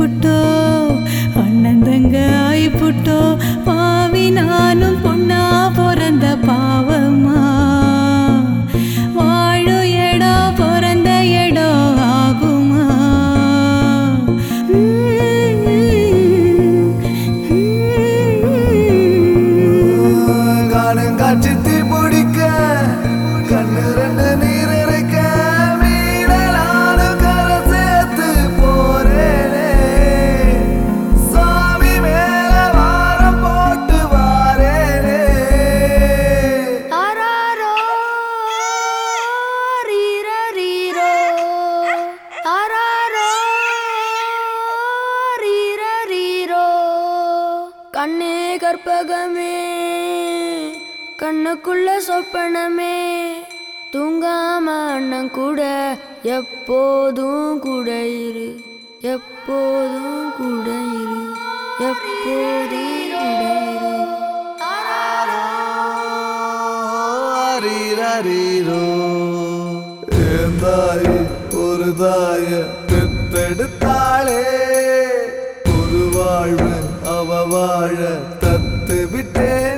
புட்டோ அண்ணன் தங்க ஆயி புட்டோ பாவி நானும் பொண்ணா பிறந்த பாவமா வாழும் இடம் பிறந்த இடம் ஆகுமா காணும் காட்சி தீ பிடிக்க கண்ணு ரெண்டு நீர் இறைக்க மீனலான கரை சேர்த்து போறேனே சாமி மேல வாரம் போட்டு வாரேனே ஆராரோ ரீரரீரோ ஆராரோ ரீரரீரோ கண்ணே கற்பகமே கண்ணுக்குள்ள சொப்பனமே தூங்காம அண்ணன் கூட எப்போதும் கூட இரு எப்போதும் கூட இரு எப்போதும் கூட இரு ஆரீரீரோ என் தாய் ஒரு தாய பெத்தெடுத்தாளே ஒரு வாழ்வு அவ வாழ தத்து விட்டே